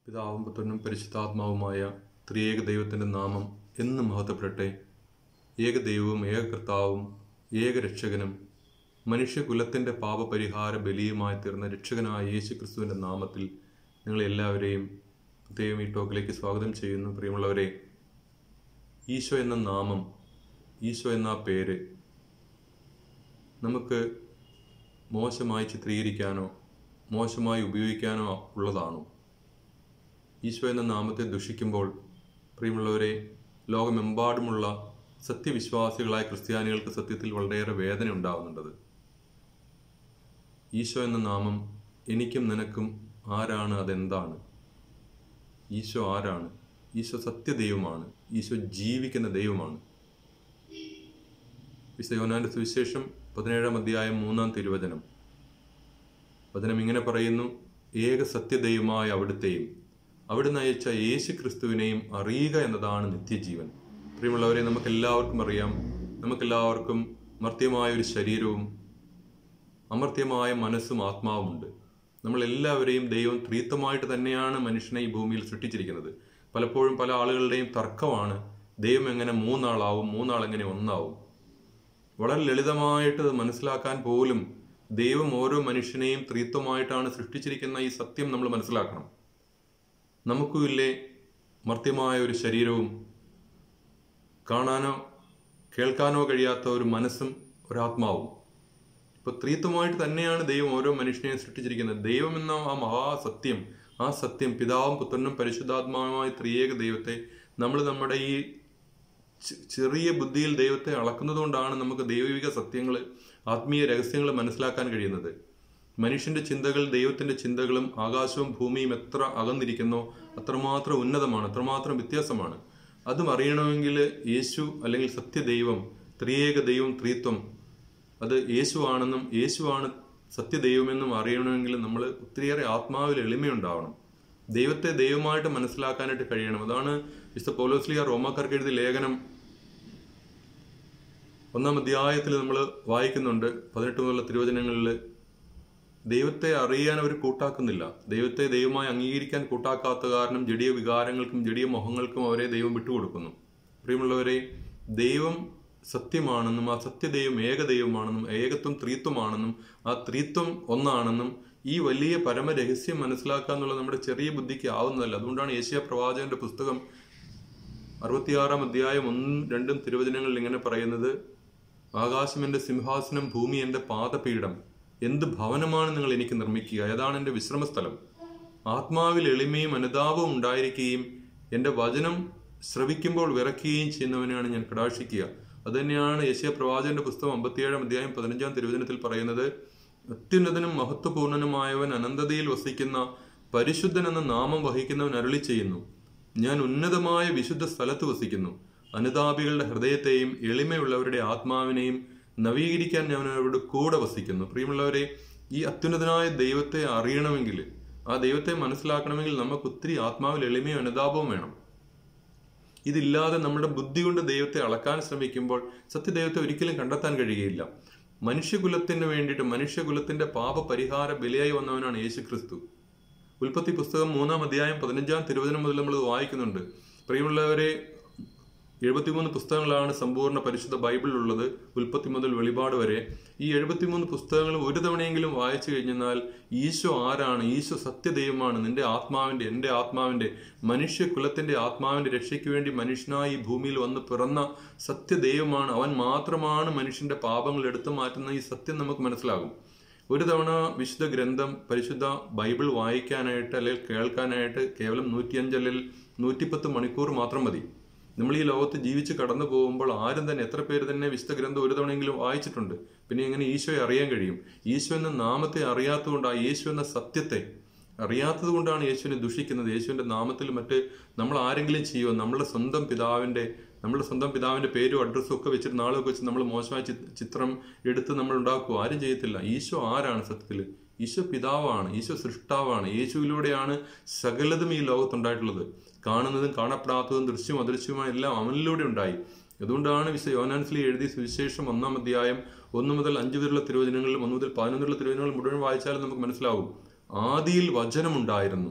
പിതാവും പുത്രനും പരിശുദ്ധാത്മാവുമായ ത്രിയേക ദൈവത്തിൻ്റെ നാമം എന്നും മഹത്വപ്പെടട്ടെ ഏക ദൈവവും ഏക കർത്താവും ഏക രക്ഷകനും മനുഷ്യകുലത്തിൻ്റെ പാപപരിഹാര ബലിയുമായി തീർന്ന രക്ഷകനായ യേശു ക്രിസ്തുവിൻ്റെ നാമത്തിൽ നിങ്ങളെല്ലാവരെയും പ്രത്യേകം ഈ ടോക്കിലേക്ക് സ്വാഗതം ചെയ്യുന്നു പ്രിയമുള്ളവരെ ഈശോ എന്ന നാമം ഈശോ എന്ന ആ പേര് നമുക്ക് മോശമായി ചിത്രീകരിക്കാനോ മോശമായി ഉപയോഗിക്കാനോ ഉള്ളതാണോ ഈശോ എന്ന നാമത്തെ ദുഷിക്കുമ്പോൾ പ്രിയമുള്ളവരെ ലോകമെമ്പാടുമുള്ള സത്യവിശ്വാസികളായ ക്രിസ്ത്യാനികൾക്ക് സത്യത്തിൽ വളരെയേറെ വേദന ഉണ്ടാകുന്നുണ്ടത് ഈശോ എന്ന നാമം എനിക്കും നിനക്കും ആരാണ് അതെന്താണ് ഈശോ ആരാണ് ഈശോ സത്യദൈവമാണ് ഈശോ ജീവിക്കുന്ന ദൈവമാണ് വിശയോനാന്റെ സുവിശേഷം പതിനേഴാം അധ്യായം മൂന്നാം തിരുവചനം വചനം ഇങ്ങനെ പറയുന്നു ഏക സത്യദൈവമായ അവിടുത്തെയും അവിടുന്ന് അയച്ച യേശു ക്രിസ്തുവിനെയും അറിയുക എന്നതാണ് നിത്യജീവൻ പ്രിയമുള്ളവരെ നമുക്കെല്ലാവർക്കും അറിയാം നമുക്കെല്ലാവർക്കും മർത്യമായ ഒരു ശരീരവും അമർത്യമായ മനസ്സും ആത്മാവുമുണ്ട് നമ്മൾ എല്ലാവരെയും ദൈവം ത്രീത്വമായിട്ട് തന്നെയാണ് മനുഷ്യനെ ഈ ഭൂമിയിൽ സൃഷ്ടിച്ചിരിക്കുന്നത് പലപ്പോഴും പല ആളുകളുടെയും തർക്കമാണ് ദൈവം എങ്ങനെ മൂന്നാളാവും മൂന്നാൾ എങ്ങനെ ഒന്നാവും വളരെ ലളിതമായിട്ട് അത് മനസ്സിലാക്കാൻ പോലും ദൈവം ഓരോ മനുഷ്യനെയും ത്രീത്വമായിട്ടാണ് സൃഷ്ടിച്ചിരിക്കുന്ന ഈ സത്യം നമ്മൾ മനസ്സിലാക്കണം നമുക്കും ഇല്ലേ മർത്യമായ ഒരു ശരീരവും കാണാനോ കേൾക്കാനോ കഴിയാത്ത ഒരു മനസ്സും ഒരാത്മാവും ഇപ്പൊ ത്രീത്വമായിട്ട് തന്നെയാണ് ദൈവം ഓരോ മനുഷ്യനെയും സൃഷ്ടിച്ചിരിക്കുന്നത് ദൈവം എന്ന ആ മഹാസത്യം ആ സത്യം പിതാവും പുത്രനും പരിശുദ്ധാത്മാവുമായ ത്രിയേക ദൈവത്തെ നമ്മൾ നമ്മുടെ ഈ ചെ- ചെറിയ ബുദ്ധിയിൽ ദൈവത്തെ അളക്കുന്നത് കൊണ്ടാണ് നമുക്ക് ദൈവിക സത്യങ്ങൾ ആത്മീയ രഹസ്യങ്ങൾ മനസ്സിലാക്കാൻ കഴിയുന്നത് മനുഷ്യന്റെ ചിന്തകൾ ദൈവത്തിന്റെ ചിന്തകളും ആകാശവും ഭൂമിയും എത്ര അകന്നിരിക്കുന്നോ അത്രമാത്രം ഉന്നതമാണ് അത്രമാത്രം വ്യത്യാസമാണ് അതും അറിയണമെങ്കിൽ യേശു അല്ലെങ്കിൽ സത്യദൈവം ത്രിയേക ദൈവം ത്രീത്വം അത് യേശു ആണെന്നും യേശുവാണ് സത്യദൈവമെന്നും അറിയണമെങ്കിൽ നമ്മൾ ഒത്തിരിയേറെ ആത്മാവിൽ എളിമയുണ്ടാവണം ദൈവത്തെ ദൈവമായിട്ട് മനസ്സിലാക്കാനായിട്ട് കഴിയണം അതാണ് വിശുദ്ധ പൗലോസ്ലിയ റോമാക്കാർക്ക് എഴുതിയ ലേഖനം ഒന്നാം അധ്യായത്തിൽ നമ്മൾ വായിക്കുന്നുണ്ട് പതിനെട്ട് മുതലുള്ള തിരുവചനങ്ങളിൽ ദൈവത്തെ അറിയാൻ അവർ കൂട്ടാക്കുന്നില്ല ദൈവത്തെ ദൈവമായി അംഗീകരിക്കാൻ കൂട്ടാക്കാത്ത കാരണം ജടിയ വികാരങ്ങൾക്കും ജടിയ മോഹങ്ങൾക്കും അവരെ ദൈവം വിട്ടുകൊടുക്കുന്നു പ്രിയമുള്ളവരെ ദൈവം സത്യമാണെന്നും ആ സത്യദൈവം ഏകദൈവമാണെന്നും ഏകത്വം ത്രീത്വമാണെന്നും ആ ത്രീത്വം ഒന്നാണെന്നും ഈ വലിയ പരമരഹസ്യം മനസ്സിലാക്കുക എന്നുള്ളത് നമ്മുടെ ചെറിയ ബുദ്ധിക്ക് ആവുന്നതല്ല അതുകൊണ്ടാണ് ഏഷ്യ പ്രവാചകന്റെ പുസ്തകം അറുപത്തിയാറാം അധ്യായം ഒന്നും രണ്ടും തിരുവചനങ്ങളിൽ ഇങ്ങനെ പറയുന്നത് ആകാശം എൻ്റെ സിംഹാസനം ഭൂമി എൻ്റെ പാദപീഠം എന്ത് ഭവനമാണ് നിങ്ങൾ എനിക്ക് നിർമ്മിക്കുക ഏതാണ് എൻ്റെ വിശ്രമസ്ഥലം ആത്മാവിൽ എളിമയും അനുതാപവും ഉണ്ടായിരിക്കുകയും എൻ്റെ വചനം ശ്രവിക്കുമ്പോൾ വിറയ്ക്കുകയും ചെയ്യുന്നവനെയാണ് ഞാൻ കടാക്ഷിക്കുക അതുതന്നെയാണ് യേശയ പ്രവാചകന്റെ പുസ്തകം അമ്പത്തിയേഴാം അധ്യായം പതിനഞ്ചാം തിരുവചനത്തിൽ പറയുന്നത് അത്യുന്നതനും മഹത്വപൂർണനുമായവൻ അനന്തതയിൽ വസിക്കുന്ന പരിശുദ്ധൻ എന്ന നാമം വഹിക്കുന്നവൻ അരുളി ചെയ്യുന്നു ഞാൻ ഉന്നതമായ വിശുദ്ധ സ്ഥലത്ത് വസിക്കുന്നു അനുതാപികളുടെ ഹൃദയത്തെയും എളിമയുള്ളവരുടെ ആത്മാവിനെയും നവീകരിക്കാൻ ഞാൻ അവരുടെ കൂടെ വസിക്കുന്നു പ്രിയമുള്ളവരെ ഈ അത്യുന്നതനായ ദൈവത്തെ അറിയണമെങ്കിൽ ആ ദൈവത്തെ മനസ്സിലാക്കണമെങ്കിൽ നമുക്ക് ഒത്തിരി ആത്മാവിൽ എളിമയും അനുതാപവും വേണം ഇതില്ലാതെ നമ്മുടെ ബുദ്ധി കൊണ്ട് ദൈവത്തെ അളക്കാൻ ശ്രമിക്കുമ്പോൾ സത്യദൈവത്തെ ഒരിക്കലും കണ്ടെത്താൻ കഴിയുകയില്ല മനുഷ്യകുലത്തിന് വേണ്ടിയിട്ട് മനുഷ്യകുലത്തിന്റെ പാപപരിഹാര ബലിയായി വന്നവനാണ് യേശു ക്രിസ്തു ഉൽപ്പത്തി പുസ്തകം മൂന്നാം അധ്യായം പതിനഞ്ചാം തിരുവചനം മുതൽ നമ്മൾ വായിക്കുന്നുണ്ട് പ്രിയമുള്ളവരെ എഴുപത്തിമൂന്ന് പുസ്തകങ്ങളാണ് സമ്പൂർണ്ണ പരിശുദ്ധ ബൈബിളിലുള്ളത് ഉൽപ്പത്തി മുതൽ വെളിപാട് വരെ ഈ എഴുപത്തിമൂന്ന് പുസ്തകങ്ങളും ഒരു തവണയെങ്കിലും വായിച്ചു കഴിഞ്ഞാൽ ഈശോ ആരാണ് ഈശോ സത്യദൈവമാണ് നിന്റെ ആത്മാവിന്റെ എൻ്റെ ആത്മാവിന്റെ മനുഷ്യകുലത്തിന്റെ ആത്മാവിന്റെ രക്ഷയ്ക്ക് വേണ്ടി മനുഷ്യനായി ഈ ഭൂമിയിൽ വന്ന് പിറന്ന സത്യദൈവമാണ് അവൻ മാത്രമാണ് മനുഷ്യന്റെ പാപങ്ങൾ എടുത്തു മാറ്റുന്ന ഈ സത്യം നമുക്ക് മനസ്സിലാകും ഒരു തവണ വിശുദ്ധ ഗ്രന്ഥം പരിശുദ്ധ ബൈബിൾ വായിക്കാനായിട്ട് അല്ലെങ്കിൽ കേൾക്കാനായിട്ട് കേവലം നൂറ്റിയഞ്ച് അല്ലെങ്കിൽ നൂറ്റിപ്പത്ത് മണിക്കൂർ മാത്രം മതി നമ്മൾ ഈ ലോകത്ത് ജീവിച്ച് കടന്നു പോകുമ്പോൾ ആരും തന്നെ എത്ര പേര് തന്നെ വിശുദ്ധ ഗ്രന്ഥം ഒരു തവണയെങ്കിലും വായിച്ചിട്ടുണ്ട് പിന്നെ എങ്ങനെ ഈശോയെ അറിയാൻ കഴിയും ഈശോ എന്ന നാമത്തെ അറിയാത്തതുകൊണ്ട് ആ യേശു എന്ന സത്യത്തെ അറിയാത്തത് കൊണ്ടാണ് യേശുവിനെ ദുഷിക്കുന്നത് യേശുവിന്റെ നാമത്തിൽ മറ്റ് നമ്മൾ ആരെങ്കിലും ചെയ്യുമോ നമ്മുടെ സ്വന്തം പിതാവിന്റെ നമ്മുടെ സ്വന്തം പിതാവിന്റെ പേരും അഡ്രസ്സും ഒക്കെ വെച്ചിട്ട് നാളൊക്കെ വെച്ച് നമ്മൾ മോശമായ ചി- ചിത്രം എടുത്ത് നമ്മൾ ഉണ്ടാക്കുക ആരും ചെയ്യത്തില്ല ഈശോ ആരാണ് സത്യത്തിൽ ഈശോ പിതാവാണ് ഈശോ സൃഷ്ടാവാണ് യേശുവിലൂടെയാണ് സകലതും ഈ ലോകത്തുണ്ടായിട്ടുള്ളത് കാണുന്നതും കാണപ്പെടാത്തതും ദൃശ്യവും അദൃശ്യവുമായ എല്ലാം അവനിലൂടെ ഉണ്ടായി അതുകൊണ്ടാണ് വിശ യോനാൻസ്ലി എഴുതിയ സുവിശേഷം ഒന്നാം അധ്യായം ഒന്ന് മുതൽ അഞ്ച് വരെയുള്ള തിരുവചനങ്ങളിലും ഒന്ന് മുതൽ പതിനൊന്നുള്ള തിരുവചനങ്ങൾ മുഴുവൻ വായിച്ചാലും നമുക്ക് മനസ്സിലാവും ആദിയിൽ വചനമുണ്ടായിരുന്നു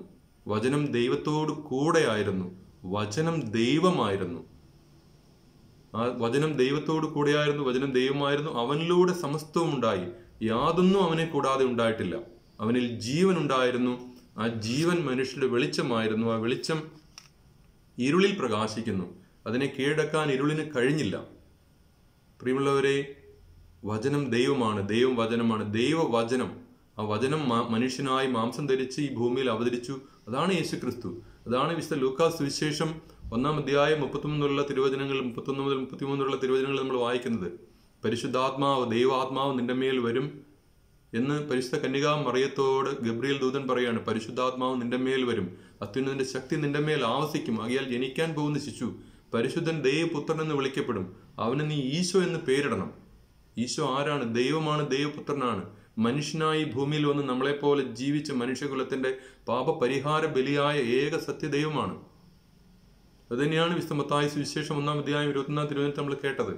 വചനം ദൈവത്തോട് കൂടെയായിരുന്നു വചനം ദൈവമായിരുന്നു ആ വചനം ദൈവത്തോട് കൂടെയായിരുന്നു വചനം ദൈവമായിരുന്നു അവനിലൂടെ സമസ്തവും ഉണ്ടായി യാതൊന്നും അവനെ കൂടാതെ ഉണ്ടായിട്ടില്ല അവനിൽ ജീവൻ ഉണ്ടായിരുന്നു ആ ജീവൻ മനുഷ്യരുടെ വെളിച്ചമായിരുന്നു ആ വെളിച്ചം ഇരുളിൽ പ്രകാശിക്കുന്നു അതിനെ കീഴടക്കാൻ ഇരുളിന് കഴിഞ്ഞില്ല പ്രിയമുള്ളവരെ വചനം ദൈവമാണ് ദൈവം വചനമാണ് ദൈവവചനം ആ വചനം മാ- മനുഷ്യനായി മാംസം ധരിച്ച് ഈ ഭൂമിയിൽ അവതരിച്ചു അതാണ് യേശു ക്രിസ്തു അതാണ് വിശുദ്ധ ലൂക്കാസ് സുവിശേഷം ഒന്നാം അധ്യായം മുപ്പത്തൊന്നിലുള്ള തിരുവചനങ്ങൾ മുപ്പത്തൊന്ന് മുതൽ മുപ്പത്തിമൂന്നിലുള്ള തിരുവചനങ്ങൾ നമ്മൾ വായിക്കുന്നത് പരിശുദ്ധാത്മാവ് ദൈവാത്മാവ് നിന്റെ മേൽ വരും എന്ന് പരിശുദ്ധ കന്യകാ മറിയത്തോട് ഗബ്രിയേൽ ദൂതൻ പറയാണ് പരിശുദ്ധാത്മാവ് നിന്റെ മേൽ വരും അത്യുന്നതിന്റെ ശക്തി നിന്റെ മേൽ ആവസിക്കും ആകിയാൽ ജനിക്കാൻ പോകുന്ന ശിശു പരിശുദ്ധൻ ദൈവപുത്രൻ എന്ന് വിളിക്കപ്പെടും അവന് നീ ഈശോ എന്ന് പേരിടണം ഈശോ ആരാണ് ദൈവമാണ് ദൈവപുത്രനാണ് മനുഷ്യനായി ഭൂമിയിൽ വന്ന് നമ്മളെപ്പോലെ ജീവിച്ച മനുഷ്യകുലത്തിന്റെ പാപപരിഹാര ബലിയായ ഏക സത്യദൈവമാണ് അത് തന്നെയാണ് വിസ്തമത്തായ സുവിശേഷം ഒന്നാം അധ്യായം ഇരുപത്തിയൊന്നാം തിരുവനന്തപുരത്ത് നമ്മൾ കേട്ടത്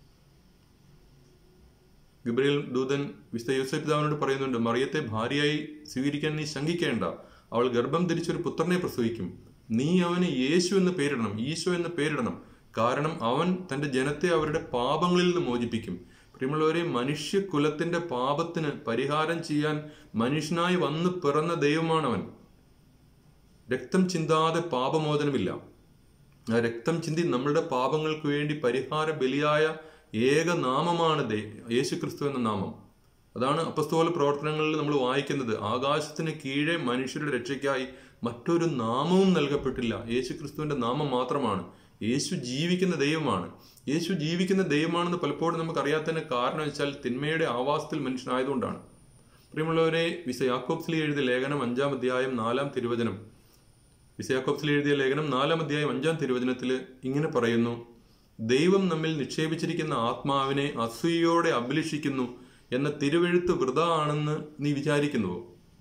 ഗബ്രിയേൽ ദൂതൻ വിശുദ്ധ യൂസഫ് പിതാവിനോട് പറയുന്നുണ്ട് മറിയത്തെ ഭാര്യയായി സ്വീകരിക്കാൻ നീ ശങ്കിക്കേണ്ട അവൾ ഗർഭം ധരിച്ചൊരു പുത്രനെ പ്രസവിക്കും നീ അവന് യേശു എന്ന് പേരിടണം ഈശോ എന്ന് പേരിടണം കാരണം അവൻ തന്റെ ജനത്തെ അവരുടെ പാപങ്ങളിൽ നിന്ന് മോചിപ്പിക്കും പ്രിയമുള്ളവരെ മനുഷ്യകുലത്തിന്റെ പാപത്തിന് പരിഹാരം ചെയ്യാൻ മനുഷ്യനായി വന്ന് പിറന്ന ദൈവമാണവൻ രക്തം ചിന്താതെ പാപമോചനമില്ല ആ രക്തം ചിന്തി നമ്മളുടെ പാപങ്ങൾക്ക് വേണ്ടി പരിഹാര ബലിയായ ഏക നാമമാണ് ദേ യേശു ക്രിസ്തു എന്ന നാമം അതാണ് അപ്പസ്തോല പ്രവർത്തനങ്ങളിൽ നമ്മൾ വായിക്കുന്നത് ആകാശത്തിന് കീഴെ മനുഷ്യരുടെ രക്ഷയ്ക്കായി മറ്റൊരു നാമവും നൽകപ്പെട്ടില്ല യേശു ക്രിസ്തുവിന്റെ നാമം മാത്രമാണ് യേശു ജീവിക്കുന്ന ദൈവമാണ് യേശു ജീവിക്കുന്ന ദൈവമാണെന്ന് പലപ്പോഴും നമുക്ക് അറിയാത്തതിന് കാരണം വെച്ചാൽ തിന്മയുടെ ആവാസത്തിൽ മനുഷ്യനായതുകൊണ്ടാണ് പ്രിയമുള്ളവരെ വിശ യാക്കോബ്സിലി എഴുതിയ ലേഖനം അഞ്ചാം അധ്യായം നാലാം തിരുവചനം വിശയാക്കോപ്സിൽ എഴുതിയ ലേഖനം നാലാം അധ്യായം അഞ്ചാം തിരുവചനത്തിൽ ഇങ്ങനെ പറയുന്നു ദൈവം നമ്മിൽ നിക്ഷേപിച്ചിരിക്കുന്ന ആത്മാവിനെ അസൂയയോടെ അഭിലഷിക്കുന്നു എന്ന തിരുവെഴുത്ത് വൃത ആണെന്ന് നീ വിചാരിക്കുന്നുവോ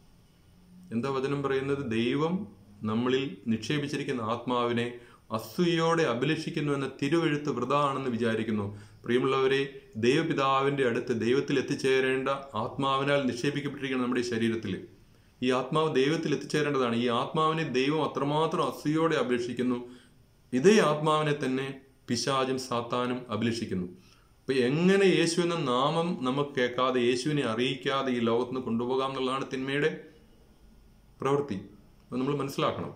എന്താ വചനം പറയുന്നത് ദൈവം നമ്മളിൽ നിക്ഷേപിച്ചിരിക്കുന്ന ആത്മാവിനെ അസൂയയോടെ അഭിലഷിക്കുന്നു എന്ന തിരുവെഴുത്ത് വൃത ആണെന്ന് വിചാരിക്കുന്നു പ്രിയമുള്ളവരെ ദൈവപിതാവിന്റെ അടുത്ത് ദൈവത്തിൽ എത്തിച്ചേരേണ്ട ആത്മാവിനാൽ നിക്ഷേപിക്കപ്പെട്ടിരിക്കുന്ന നമ്മുടെ ഈ ശരീരത്തിൽ ഈ ആത്മാവ് ദൈവത്തിൽ എത്തിച്ചേരേണ്ടതാണ് ഈ ആത്മാവിനെ ദൈവം അത്രമാത്രം അസൂയോടെ അഭിലഷിക്കുന്നു ഇതേ ആത്മാവിനെ തന്നെ പിശാചും സാത്താനും അഭിലഷിക്കുന്നു അപ്പൊ എങ്ങനെ യേശു എന്ന നാമം നമുക്ക് കേൾക്കാതെ യേശുവിനെ അറിയിക്കാതെ ഈ ലോകത്ത് നിന്ന് കൊണ്ടുപോകാം എന്നുള്ളതാണ് തിന്മയുടെ പ്രവൃത്തി അത് നമ്മൾ മനസ്സിലാക്കണം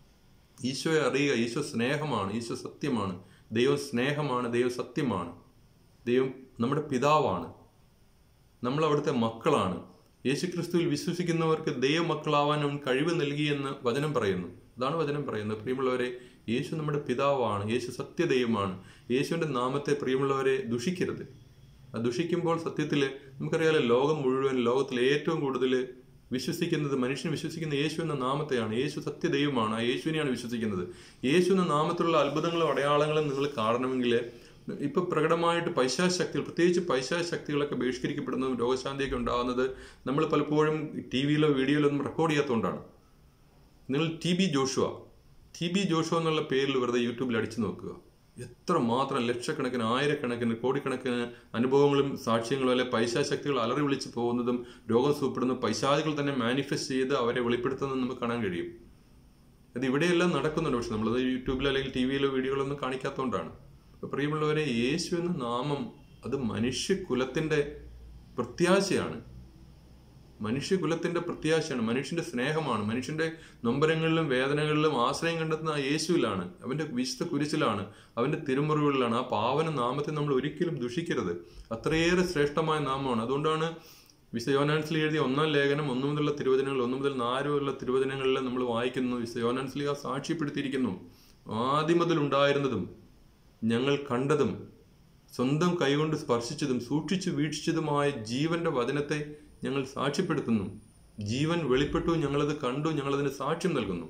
ഈശോയെ അറിയുക ഈശോ സ്നേഹമാണ് ഈശോ സത്യമാണ് ദൈവം സ്നേഹമാണ് ദൈവം സത്യമാണ് ദൈവം നമ്മുടെ പിതാവാണ് നമ്മൾ അവിടുത്തെ മക്കളാണ് യേശുക്രിസ്തുവിൽ വിശ്വസിക്കുന്നവർക്ക് ദൈവമക്കളാവാൻ അവൻ കഴിവ് നൽകിയെന്ന് വചനം പറയുന്നു അതാണ് വചനം പറയുന്നത് പ്രിയമുള്ളവരെ യേശു നമ്മുടെ പിതാവാണ് യേശു സത്യദൈവമാണ് യേശുവിന്റെ നാമത്തെ പ്രിയമുള്ളവരെ ദുഷിക്കരുത് ആ ദുഷിക്കുമ്പോൾ സത്യത്തിൽ നമുക്കറിയാലോ ലോകം മുഴുവൻ ലോകത്തിൽ ഏറ്റവും കൂടുതൽ വിശ്വസിക്കുന്നത് മനുഷ്യൻ വിശ്വസിക്കുന്ന യേശു എന്ന നാമത്തെയാണ് യേശു സത്യദൈവമാണ് ആ യേശുവിനെയാണ് വിശ്വസിക്കുന്നത് യേശു എന്ന നാമത്തിലുള്ള അത്ഭുതങ്ങളും അടയാളങ്ങളും നിങ്ങൾ കാണണമെങ്കിൽ ഇപ്പൊ പ്രകടമായിട്ട് പൈശാച ശക്തികൾ പ്രത്യേകിച്ച് പൈശാച ശക്തികളൊക്കെ ബഹിഷ്കരിക്കപ്പെടുന്നതും രോഗശാന്തിയൊക്കെ ഉണ്ടാകുന്നത് നമ്മൾ പലപ്പോഴും ടി വിയിലോ വീഡിയോയിലോ ഒന്നും റെക്കോർഡ് ചെയ്യാത്തതുകൊണ്ടാണ് നിങ്ങൾ T B Joshua T B Joshua എന്നുള്ള പേരിൽ വെറുതെ യൂട്യൂബിൽ അടിച്ചു നോക്കുക എത്ര മാത്രം ലക്ഷക്കണക്കിന് ആയിരക്കണക്കിന് കോടിക്കണക്കിന് അനുഭവങ്ങളും സാക്ഷ്യങ്ങളും അല്ലെ പൈശാശക്തികൾ അലറി വിളിച്ച് പോകുന്നതും രോഗം സൂപ്പെടുന്നതും പൈശാചികൾ തന്നെ മാനിഫെസ്റ്റ് ചെയ്ത് അവരെ വെളിപ്പെടുത്തുന്നതും നമുക്ക് കാണാൻ കഴിയും അത് ഇവിടെയെല്ലാം നടക്കുന്നുണ്ട് പക്ഷെ നമ്മളത് യൂട്യൂബിലോ അല്ലെങ്കിൽ ടി വിയിലോ വീഡിയോകളോ ഒന്നും കാണിക്കാത്തതുകൊണ്ടാണ് അപ്പൊ പ്രിയമുള്ളവരെ യേശു എന്ന നാമം അത് മനുഷ്യകുലത്തിന്റെ പ്രത്യാശയാണ് മനുഷ്യകുലത്തിന്റെ പ്രത്യാശയാണ് മനുഷ്യന്റെ സ്നേഹമാണ് മനുഷ്യന്റെ നൊമ്പരങ്ങളിലും വേദനകളിലും ആശ്രയം കണ്ടെത്തുന്ന ആ യേശുവിലാണ് അവന്റെ വിശുദ്ധ കുരിശിലാണ് അവന്റെ തിരുമുറിവുകളിലാണ് ആ പാവന നാമത്തെ നമ്മൾ ഒരിക്കലും ദുഷിക്കരുത് അത്രയേറെ ശ്രേഷ്ഠമായ നാമമാണ് അതുകൊണ്ടാണ് വിശുദ്ധ യോനാൻസ്ലി എഴുതിയ ഒന്നാം ലേഖനം ഒന്നു മുതലുള്ള തിരുവചനങ്ങൾ ഒന്നു മുതൽ നാല് വരെയുള്ള തിരുവചനങ്ങളിൽ നമ്മൾ വായിക്കുന്നു വിശുദ്ധ യോനാൻസ്ലി ആ സാക്ഷ്യപ്പെടുത്തിയിരിക്കുന്നു ആദ്യം മുതൽ ഉണ്ടായിരുന്നതും ഞങ്ങൾ കണ്ടതും സ്വന്തം കൈകൊണ്ട് സ്പർശിച്ചതും സൂക്ഷിച്ചു വീക്ഷിച്ചതുമായ ജീവന്റെ വചനത്തെ ഞങ്ങൾ സാക്ഷ്യപ്പെടുത്തുന്നു ജീവൻ വെളിപ്പെട്ടു ഞങ്ങളത് കണ്ടു ഞങ്ങളതിന് സാക്ഷ്യം നൽകുന്നു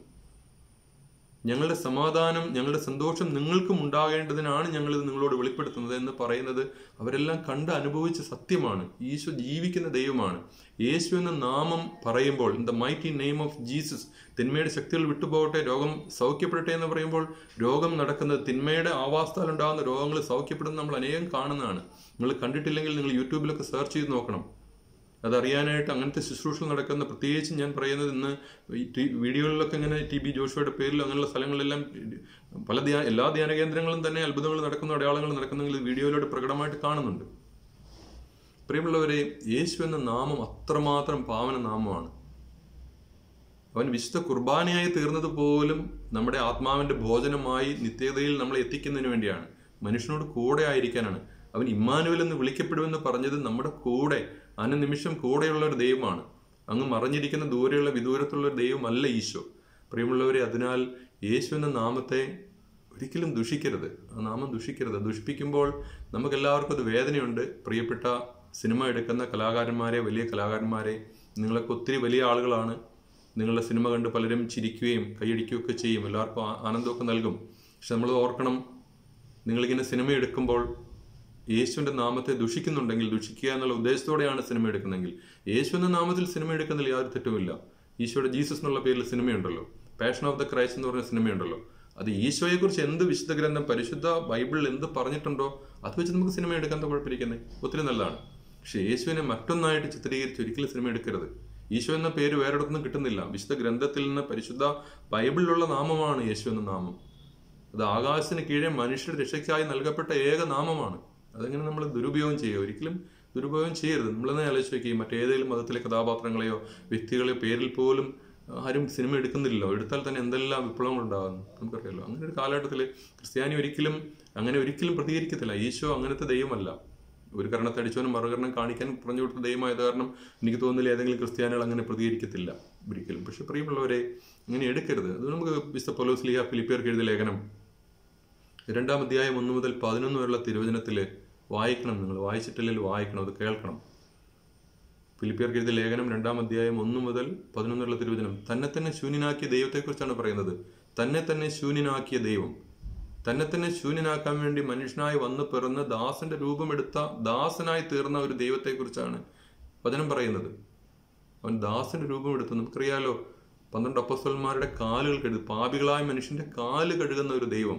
ഞങ്ങളുടെ സമാധാനം ഞങ്ങളുടെ സന്തോഷം നിങ്ങൾക്കും ഉണ്ടാകേണ്ടതിനാണ് ഞങ്ങളിത് നിങ്ങളോട് വെളിപ്പെടുത്തുന്നത് എന്ന് പറയുന്നത് അവരെല്ലാം കണ്ട് അനുഭവിച്ച സത്യമാണ് ഈശോ ജീവിക്കുന്ന ദൈവമാണ് യേശു എന്ന നാമം പറയുമ്പോൾ in the mighty name of Jesus തിന്മയുടെ ശക്തികൾ വിട്ടുപോകട്ടെ രോഗം സൗഖ്യപ്പെടട്ടെ എന്ന് പറയുമ്പോൾ രോഗം നടക്കുന്നത് തിന്മയുടെ ആവാസ്ഥയിൽ ഉണ്ടാകുന്ന രോഗങ്ങൾ സൗഖ്യപ്പെടുന്ന നമ്മൾ അനേകം കാണുന്നതാണ് നിങ്ങൾ കണ്ടിട്ടില്ലെങ്കിൽ നിങ്ങൾ യൂട്യൂബിലൊക്കെ സെർച്ച് ചെയ്ത് നോക്കണം അതറിയാനായിട്ട് അങ്ങനത്തെ ശുശ്രൂഷ നടക്കുന്ന പ്രത്യേകിച്ച് ഞാൻ പറയുന്നത് ഇന്ന് ഈ ടി- വീഡിയോകളിലൊക്കെ ഇങ്ങനെ ടി ബി ജോഷുവയുടെ പേരിൽ അങ്ങനെയുള്ള സ്ഥലങ്ങളിലെല്ലാം പല ധ്യാ എല്ലാ ധ്യാന കേന്ദ്രങ്ങളും തന്നെ അത്ഭുതങ്ങൾ നടക്കുന്ന അടയാളങ്ങൾ നടക്കുന്നെങ്കിൽ ഇത് വീഡിയോയിലൂടെ പ്രകടമായിട്ട് കാണുന്നുണ്ട് പ്രിയമുള്ളവരെ യേശു എന്ന നാമം അത്രമാത്രം പാവന നാമമാണ് അവൻ വിശുദ്ധ കുർബാനയായി തീർന്നത് പോലും നമ്മുടെ ആത്മാവിന്റെ ഭോജനമായി നിത്യതയിൽ നമ്മളെ എത്തിക്കുന്നതിന് വേണ്ടിയാണ് മനുഷ്യനോട് കൂടെ ആയിരിക്കാനാണ് അവൻ ഇമ്മാനുവൽ എന്ന് വിളിക്കപ്പെടുമെന്ന് പറഞ്ഞത് നമ്മുടെ കൂടെ അനുനിമിഷം കൂടെയുള്ള ഒരു ദൈവമാണ് അങ്ങ് മറഞ്ഞിരിക്കുന്ന ദൂരെയുള്ള വിദൂരത്തുള്ള ഒരു ദൈവമല്ല ഈശോ പ്രിയമുള്ളവരെ അതിനാൽ യേശു എന്ന നാമത്തെ ഒരിക്കലും ദുഷിക്കരുത് ആ നാമം ദുഷിക്കരുത് ദുഷിപ്പിക്കുമ്പോൾ നമുക്ക് എല്ലാവർക്കും അത് വേദനയുണ്ട് പ്രിയപ്പെട്ട സിനിമ എടുക്കുന്ന കലാകാരന്മാരെ വലിയ കലാകാരന്മാരെ നിങ്ങളൊക്കെ ഒത്തിരി വലിയ ആളുകളാണ് നിങ്ങളുടെ സിനിമ കണ്ട് പലരും ചിരിക്കുകയും കൈയടിക്കുകയൊക്കെ ചെയ്യും എല്ലാവർക്കും ആ- ആനന്ദമൊക്കെ നൽകും പക്ഷെ നമ്മൾ ഓർക്കണം നിങ്ങളിങ്ങനെ സിനിമ എടുക്കുമ്പോൾ യേശുവിന്റെ നാമത്തെ ദുഷിക്കുന്നുണ്ടെങ്കിൽ ദുഷിക്കുക എന്നുള്ള ഉദ്ദേശത്തോടെയാണ് സിനിമ എടുക്കുന്നതെങ്കിൽ യേശു എന്ന നാമത്തിൽ സിനിമ എടുക്കുന്നതിൽ യാതൊരു തെറ്റുമില്ല ഈശോയുടെ ജീസസ് എന്നുള്ള പേരിൽ സിനിമയുണ്ടല്ലോ പാഷൻ ഓഫ് ദ ക്രൈസ്റ്റ് എന്ന് പറഞ്ഞ സിനിമയുണ്ടല്ലോ അത് ഈശോയെക്കുറിച്ച് എന്ത് വിശുദ്ധ ഗ്രന്ഥം പരിശുദ്ധ ബൈബിളിൽ എന്ത് പറഞ്ഞിട്ടുണ്ടോ അത് വെച്ച് നമുക്ക് സിനിമ എടുക്കാൻ എന്താ കുഴപ്പമിരിക്കുന്നത് ഒത്തിരി നല്ലതാണ് പക്ഷെ യേശുവിനെ മറ്റൊന്നായിട്ട് ചിത്രീകരിച്ച് ഒരിക്കലും സിനിമ എടുക്കരുത് ഈശോ എന്ന പേര് വേറെടുത്തൊന്നും കിട്ടുന്നില്ല വിശുദ്ധ ഗ്രന്ഥത്തിൽ നിന്ന് പരിശുദ്ധ ബൈബിളിലുള്ള നാമമാണ് യേശു എന്ന നാമം അത് ആകാശത്തിന് കീഴെ മനുഷ്യരുടെ രക്ഷയ്ക്കായി നൽകപ്പെട്ട ഏക നാമമാണ് അതെങ്ങനെ നമ്മൾ ദുരുപയോഗം ചെയ്യുക ഒരിക്കലും ദുരുപയോഗം ചെയ്യരുത് നമ്മളെന്നെ ആലോചിച്ച് നോക്കി മറ്റേതെങ്കിലും മതത്തിലെ കഥാപാത്രങ്ങളെയോ വ്യക്തികളെയോ പേരിൽ പോലും ആരും സിനിമ എടുക്കുന്നില്ലല്ലോ എടുത്താൽ തന്നെ എന്തെല്ലാം വിപ്ലവങ്ങൾ ഉണ്ടാകുന്നു നമുക്കറിയാലോ അങ്ങനെ ഒരു കാലഘട്ടത്തിൽ ക്രിസ്ത്യാനി ഒരിക്കലും അങ്ങനെ ഒരിക്കലും പ്രതികരിക്കത്തില്ല ഈശോ അങ്ങനത്തെ ദൈവമല്ല ഒരു കരണത്തെ അടിച്ചവനും മറുകരണം കാണിക്കാൻ പറഞ്ഞു കൊടുത്ത ദൈവമായത് കാരണം എനിക്ക് തോന്നുന്നില്ല ഏതെങ്കിലും ക്രിസ്ത്യാനികൾ അങ്ങനെ പ്രതികരിക്കത്തില്ല ഒരിക്കലും പക്ഷെ പ്രിയമുള്ളവരെ ഇങ്ങനെ എടുക്കരുത് അത് നമുക്ക് വിശുദ്ധ പൊലോസ്ലിയ ഫിലിപ്പിയർക്ക് എഴുതിയ ലേഖനം രണ്ടാം അധ്യായം ഒന്ന് മുതൽ പതിനൊന്ന് വരെയുള്ള തിരുവചനത്തിൽ വായിക്കണം നിങ്ങൾ വായിച്ചിട്ടില്ലെങ്കിൽ വായിക്കണം അത് കേൾക്കണം ഫിലിപ്പിയർക്ക് എഴുതിയ ലേഖനം രണ്ടാം അധ്യായം ഒന്ന് മുതൽ പതിനൊന്ന് വരെയുള്ള തിരുവചനം തന്നെ തന്നെ ശൂന്യനാക്കിയ ദൈവത്തെക്കുറിച്ചാണ് പറയുന്നത് തന്നെ തന്നെ ശൂന്യനാക്കിയ ദൈവം തന്നെ തന്നെ ശൂന്യനാക്കാൻ വേണ്ടി മനുഷ്യനായി വന്നു പിറന്ന് ദാസന്റെ രൂപമെടുത്ത ദാസനായി തീർന്ന ഒരു ദൈവത്തെക്കുറിച്ചാണ് വചനം പറയുന്നത് അവൻ ദാസന്റെ രൂപമെടുത്തു നമുക്കറിയാലോ പന്ത്രണ്ട് അപ്പസ്വലന്മാരുടെ കാലുകൾ കഴുകും പാപികളായ മനുഷ്യന്റെ കാല് കഴുകുന്ന ഒരു ദൈവം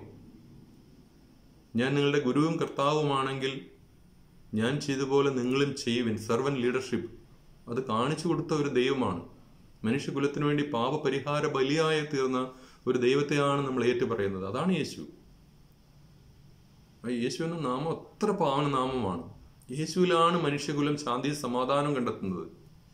ഞാൻ നിങ്ങളുടെ ഗുരുവും കർത്താവുമാണെങ്കിൽ ഞാൻ ചെയ്തപോലെ നിങ്ങളും ചെയ്യുവിൻ സർവൻ ലീഡർഷിപ്പ് അത് കാണിച്ചു കൊടുത്ത ഒരു ദൈവമാണ് മനുഷ്യകുലത്തിനു വേണ്ടി പാപപരിഹാര ബലിയായി തീർന്ന ഒരു ദൈവത്തെയാണ് നമ്മൾ ഏറ്റു പറയുന്നത് അതാണ് യേശു ആ യേശു എന്ന നാമം അത്ര പാവന നാമമാണ് യേശുവിലാണ് മനുഷ്യകുലം ശാന്തി സമാധാനം കണ്ടെത്തുന്നത്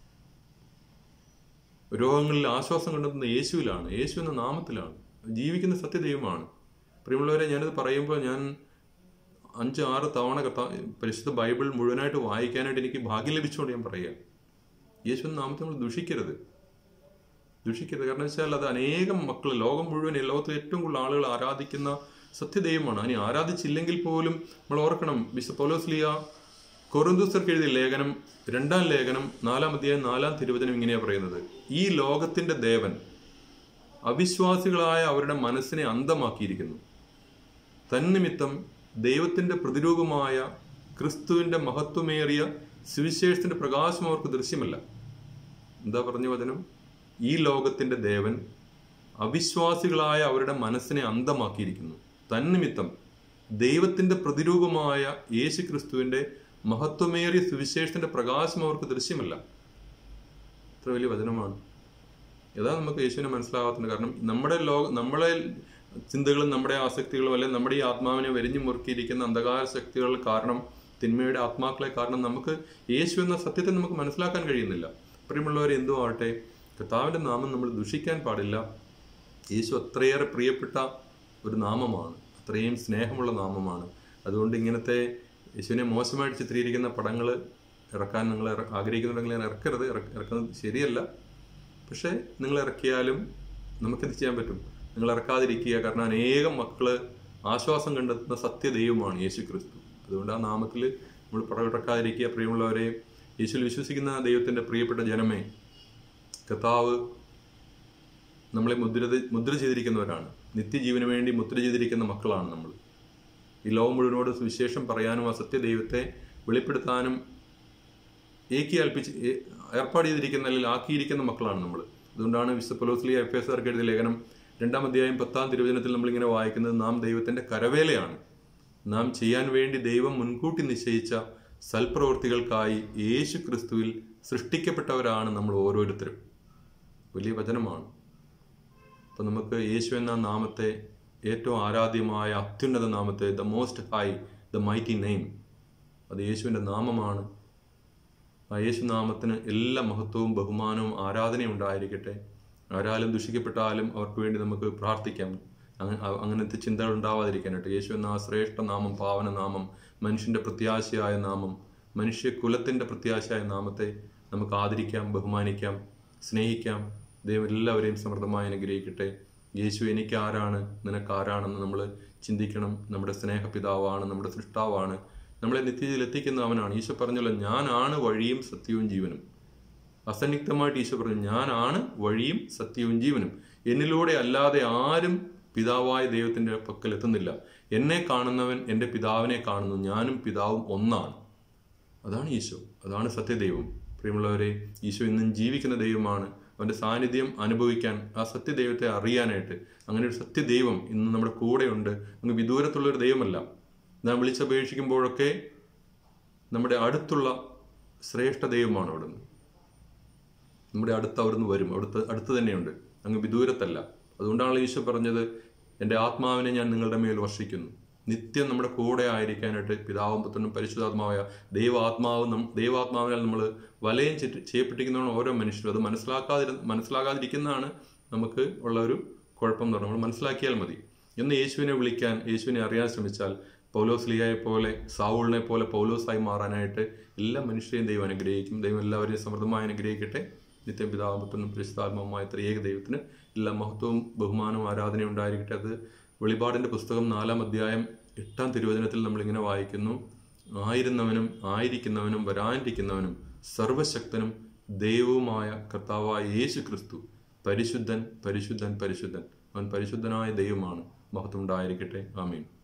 രോഗങ്ങളിൽ ആശ്വാസം കണ്ടെത്തുന്ന യേശുവിലാണ് യേശു എന്ന നാമത്തിലാണ് ജീവിക്കുന്ന സത്യദൈവമാണ് പ്രിയമുള്ളവരെ ഞാനിത് പറയുമ്പോൾ ഞാൻ അഞ്ച് ആറ് തവണ കർത്താ പരിശുദ്ധ ബൈബിൾ മുഴുവനായിട്ട് വായിക്കാനായിട്ട് എനിക്ക് ഭാഗ്യം ലഭിച്ചുകൊണ്ട് ഞാൻ പറയുക യേശു എന്ന നാമത്തെ നമ്മൾ ദുഷിക്കരുത് ദുഷിക്കരുത് കാരണം വെച്ചാൽ അത് അനേകം മക്കൾ ലോകം മുഴുവൻ ഈ ലോകത്തിൽ ഏറ്റവും കൂടുതൽ ആളുകൾ ആരാധിക്കുന്ന സത്യദൈവമാണ് അതിനെ ആരാധിച്ചില്ലെങ്കിൽ പോലും നമ്മൾ ഓർക്കണം വിശുദ്ധ പൗലോസ്ലിയ കൊറിന്തോസർക്ക് എഴുതിയ ലേഖനം രണ്ടാം ലേഖനം നാലാം അധ്യായം നാലാം തിരുവചനം ഇങ്ങനെയാ പറയുന്നത് ഈ ലോകത്തിന്റെ ദേവൻ അവിശ്വാസികളായ അവരുടെ മനസ്സിനെ അന്ധമാക്കിയിരിക്കുന്നു തന്നിമിത്തം ദൈവത്തിന്റെ പ്രതിരൂപമായ ക്രിസ്തുവിന്റെ മഹത്വമേറിയ സുവിശേഷത്തിന്റെ പ്രകാശം അവർക്ക് ദൃശ്യമല്ല എന്താ പറഞ്ഞ വചനം ഈ ലോകത്തിന്റെ ദേവൻ അവിശ്വാസികളായ അവരുടെ മനസ്സിനെ അന്ധമാക്കിയിരിക്കുന്നു തന്നിമിത്തം ദൈവത്തിന്റെ പ്രതിരൂപമായ യേശു ക്രിസ്തുവിന്റെ മഹത്വമേറിയ സുവിശേഷത്തിന്റെ പ്രകാശം അവർക്ക് ദൃശ്യമല്ല ഇത്ര വലിയ വചനമാണ് ഏതാ നമുക്ക് യേശുവിനെ മനസ്സിലാകാത്തത് കാരണം നമ്മുടെ ലോക നമ്മളെ ചിന്തകളും നമ്മുടെ ആസക്തികളും അല്ലെങ്കിൽ നമ്മുടെ ഈ ആത്മാവിനെ വരിഞ്ഞു മുറുക്കിയിരിക്കുന്ന അന്ധകാര ശക്തികൾ കാരണം തിന്മയുടെ ആത്മാക്കളെ കാരണം നമുക്ക് യേശു എന്ന സത്യത്തെ നമുക്ക് മനസ്സിലാക്കാൻ കഴിയുന്നില്ല പ്രിയമുള്ളവരെ എന്തോ ആവട്ടെ കർത്താവിന്റെ നാമം നമ്മൾ ദുഷിക്കാൻ പാടില്ല യേശു അത്രയേറെ പ്രിയപ്പെട്ട ഒരു നാമമാണ് അത്രയും സ്നേഹമുള്ള നാമമാണ് അതുകൊണ്ട് ഇങ്ങനത്തെ യേശുവിനെ മോശമായിട്ട് ചിത്രീകരിക്കുന്ന പടങ്ങൾ ഇറക്കാൻ നിങ്ങൾ ഇറ- ആഗ്രഹിക്കുന്നുണ്ടെങ്കിൽ ഞാൻ ഇറക്കരുത് ഇറ- ഇറക്കുന്നത് ശരിയല്ല പക്ഷേ നിങ്ങൾ ഇറക്കിയാലും നമുക്കെന്ത് ചെയ്യാൻ പറ്റും നിങ്ങൾ ഇറക്കാതിരിക്കുക കാരണം അനേകം മക്കള് ആശ്വാസം കണ്ടെത്തുന്ന സത്യദൈവമാണ് യേശു ക്രിസ്തു അതുകൊണ്ട് ആ നാമത്തിൽ നമ്മൾ പടവിറക്കാതിരിക്കുക പ്രിയമുള്ളവരെ യേശുവിൽ വിശ്വസിക്കുന്ന ദൈവത്തിന്റെ പ്രിയപ്പെട്ട ജനമേ കർത്താവ് നമ്മളെ മുദ്ര മുദ്ര ചെയ്തിരിക്കുന്നവരാണ് നിത്യജീവന് വേണ്ടി മുദ്ര ചെയ്തിരിക്കുന്ന മക്കളാണ് നമ്മൾ ഈ ലോകം മുഴുവനോട് സുവിശേഷം പറയാനും ആ സത്യദൈവത്തെ വെളിപ്പെടുത്താനും ഏക്കി അൽപ്പിച്ച് ഏ- ഏർപ്പാട് ചെയ്തിരിക്കുന്ന അല്ലെങ്കിൽ ആക്കിയിരിക്കുന്ന മക്കളാണ് നമ്മൾ അതുകൊണ്ടാണ് വിശുദ്ധ പൊലോസ്ലി എഫ് എസ് ആർക്ക് എഴുതിയ ലേഖനം രണ്ടാം അധ്യായം പത്താം തിരുവചനത്തിൽ നമ്മളിങ്ങനെ വായിക്കുന്നത് നാം ദൈവത്തിന്റെ കരവേലയാണ് നാം ചെയ്യാൻ വേണ്ടി ദൈവം മുൻകൂട്ടി നിശ്ചയിച്ച സൽപ്രവൃത്തികൾക്കായി യേശു ക്രിസ്തുവിൽ സൃഷ്ടിക്കപ്പെട്ടവരാണ് നമ്മൾ ഓരോരുത്തരും വലിയ വചനമാണ് അപ്പം നമുക്ക് യേശു എന്ന നാമത്തെ ഏറ്റവും ആരാധ്യമായ അത്യുന്നത നാമത്തെ the most high the mighty name അത് യേശുവിൻ്റെ നാമമാണ് ആ യേശു നാമത്തിന് എല്ലാ മഹത്വവും ബഹുമാനവും ആരാധനയും ഉണ്ടായിരിക്കട്ടെ ആരാലും ദുഷിക്കപ്പെട്ടാലും അവർക്ക് വേണ്ടി നമുക്ക് പ്രാർത്ഥിക്കാം അങ്ങ- അ- അങ്ങനത്തെ ചിന്തകൾ ഉണ്ടാവാതിരിക്കാനായിട്ട് യേശു എന്ന ആ ശ്രേഷ്ഠ നാമം പാവന നാമം മനുഷ്യന്റെ പ്രത്യാശയായ നാമം മനുഷ്യ കുലത്തിന്റെ പ്രത്യാശയായ നാമത്തെ നമുക്ക് ആദരിക്കാം ബഹുമാനിക്കാം സ്നേഹിക്കാം ദൈവം എല്ലാവരെയും സമൃദ്ധമായി അനുഗ്രഹിക്കട്ടെ യേശു എനിക്ക് ആരാണ് നിനക്ക് ആരാണെന്ന് നമ്മൾ ചിന്തിക്കണം നമ്മുടെ സ്നേഹപിതാവാണ് നമ്മുടെ സൃഷ്ടാവാണ് നമ്മളെ നിത്യതയിൽ എത്തിക്കുന്ന അവനാണ് ഈശോ പറഞ്ഞല്ലോ ഞാനാണ് വഴിയും സത്യവും ജീവനും അസന്നിഗ്ധമായിട്ട് ഈശോ പറഞ്ഞു ഞാനാണ് വഴിയും സത്യവും ജീവനും എന്നിലൂടെ അല്ലാതെ ആരും പിതാവായ ദൈവത്തിന്റെ പക്കൽ എത്തുന്നില്ല എന്നെ കാണുന്നവൻ എൻ്റെ പിതാവിനെ കാണുന്നു ഞാനും പിതാവും ഒന്നാണ് അതാണ് ഈശോ അതാണ് സത്യദൈവം പ്രിയമുള്ളവരെ ഈശോ ഇന്നും ജീവിക്കുന്ന ദൈവമാണ് അവന്റെ സാന്നിധ്യം അനുഭവിക്കാൻ ആ സത്യദൈവത്തെ അറിയാനായിട്ട് അങ്ങനെ ഒരു സത്യദൈവം ഇന്ന് നമ്മുടെ കൂടെയുണ്ട് അങ്ങ് വിദൂരത്തുള്ള ഒരു ദൈവമല്ല നാം വിളിച്ചപേക്ഷിക്കുമ്പോഴൊക്കെ നമ്മുടെ അടുത്തുള്ള ശ്രേഷ്ഠ ദൈവമാണ് അവിടുന്ന് നമ്മുടെ അടുത്ത് അവിടുന്ന് വരും അവിടുത്തെ അടുത്ത് തന്നെയുണ്ട് അങ്ങ് വിദൂരത്തല്ല അതുകൊണ്ടാണ് ഈശോ പറഞ്ഞത് എൻ്റെ ആത്മാവിനെ ഞാൻ നിങ്ങളുടെ മേൽ വർഷിക്കുന്നു നിത്യം നമ്മുടെ കൂടെ ആയിരിക്കാനായിട്ട് പിതാവും പുത്രനും പരിശുദ്ധാത്മാവായ ദൈവാത്മാവ് നം ദൈവാത്മാവിനാൽ നമ്മൾ വലയം ചുറ്റി ചെയ്യപ്പെട്ടിരിക്കുന്നതാണ് ഓരോ മനുഷ്യരും അത് മനസ്സിലാക്കാതിരി മനസ്സിലാകാതിരിക്കുന്നതാണ് നമുക്ക് ഉള്ള ഒരു കുഴപ്പം എന്ന് പറഞ്ഞാൽ നമ്മൾ മനസ്സിലാക്കിയാൽ മതി എന്ന് യേശുവിനെ വിളിക്കാൻ യേശുവിനെ അറിയാൻ ശ്രമിച്ചാൽ പൗലോസ് ലിയായെ പോലെ സാവൂളിനെ പോലെ പൗലോസായി മാറാനായിട്ട് എല്ലാ മനുഷ്യരെയും ദൈവം അനുഗ്രഹിക്കും ദൈവം എല്ലാവരെയും സമൃദ്ധമായി അനുഗ്രഹിക്കട്ടെ നിത്യം പിതാമത്വനും പരിശുദ്ധാത്മമായ ത്രിയേക ദൈവത്തിന് എല്ലാ മഹത്വവും ബഹുമാനവും ആരാധനയും ഉണ്ടായിരിക്കട്ടെ അത് വെളിപാടിന്റെ പുസ്തകം നാലാം അധ്യായം എട്ടാം തിരുവചനത്തിൽ നമ്മൾ ഇങ്ങനെ വായിക്കുന്നു ആയിരുന്നവനും ആയിരിക്കുന്നവനും വരാനിരിക്കുന്നവനും സർവശക്തനും ദൈവവുമായ കർത്താവായ യേശു ക്രിസ്തു പരിശുദ്ധൻ പരിശുദ്ധൻ പരിശുദ്ധൻ അവൻ പരിശുദ്ധനായ ദൈവമാണ് മഹത്വം ഉണ്ടായിരിക്കട്ടെ ആമീൻ